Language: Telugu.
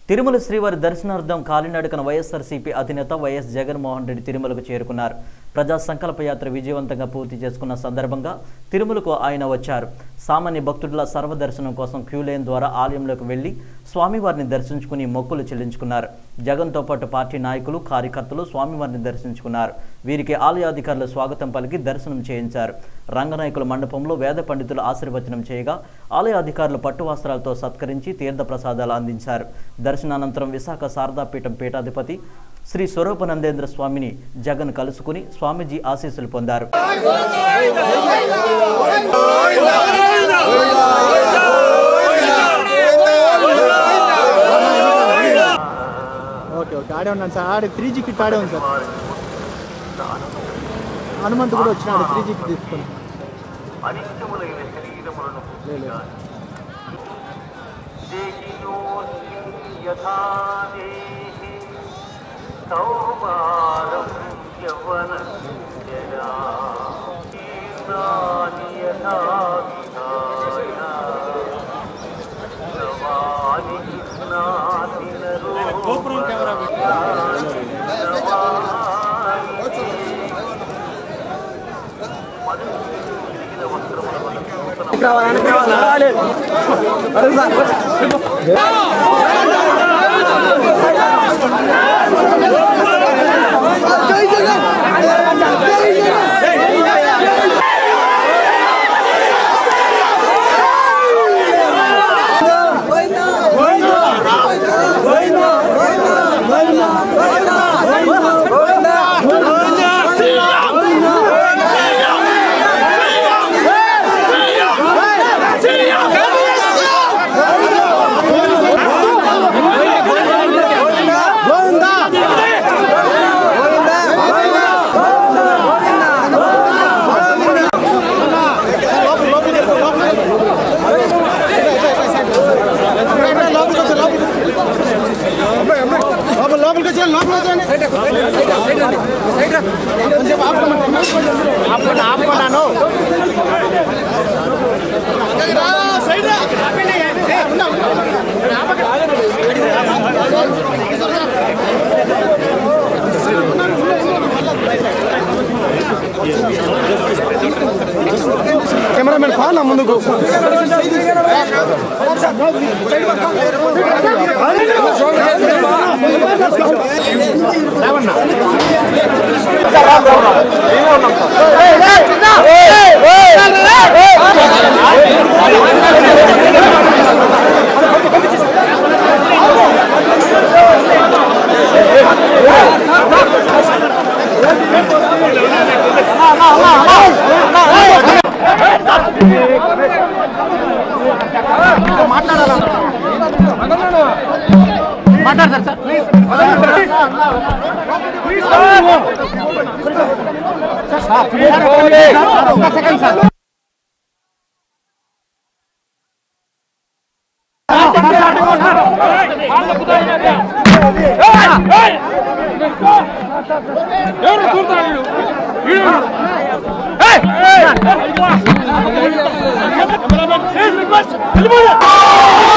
తిరుమల శ్రీవారి దర్శనార్థం కాలినడకన వైఎస్ఆర్సీపీ అధినేత వైఎస్ జగన్మోహన్ రెడ్డి తిరుమలకు చేరుకున్నారు ప్రజా సంకల్ప యాత్ర విజయవంతంగా పూర్తి చేసుకున్న సందర్భంగా తిరుమలకు ఆయన వచ్చారు సామాన్య భక్తుల సర్వదర్శనం కోసం క్యూ లైన్ ద్వారా ఆలయంలోకి వెళ్లి స్వామివారిని దర్శించుకుని మొక్కులు చెల్లించుకున్నారు జగన్తో పాటు పార్టీ నాయకులు కార్యకర్తలు స్వామివారిని దర్శించుకున్నారు వీరికి ఆలయాధికారులు స్వాగతం పలికి దర్శనం చేయించారు రంగనాయకుల మండపంలో వేద పండితులు ఆశీర్వచనం చేయగా ఆలయ అధికారులు పట్టు వస్త్రాలతో సత్కరించి తీర్థ ప్రసాదాలు అందించారు దర్శనానంతరం విశాఖ శారదాపీఠం పీఠాధిపతి శ్రీ స్వరూపనందేంద్ర స్వామిని జగన్ కలుసుకుని స్వామీజీ ఆశీస్సులు పొందారు ఓకే ఓకే ఆడే ఉన్నాను సార్ ఆడే త్రీ జీ కిట్ ఆడే ఉంది సార్ హనుమంతు కూడా వచ్చినాడు త్రీ జీ కిట్ తీసుకొని అనిత్యములైన శరీరములను లేదు. దేహినోస్మిన్ యథా దేహి కౌమారం యవ్వనస్య కీర్ణాని యథా విధాయ నవాని కృష్ణాతి గోపురం కెమెరా లోపలికి వచ్చి లోపలికి ఆపండి ఆపన్నాను కెమెరామెన్ పా నా ముందుకు వెళ్ళిపోయి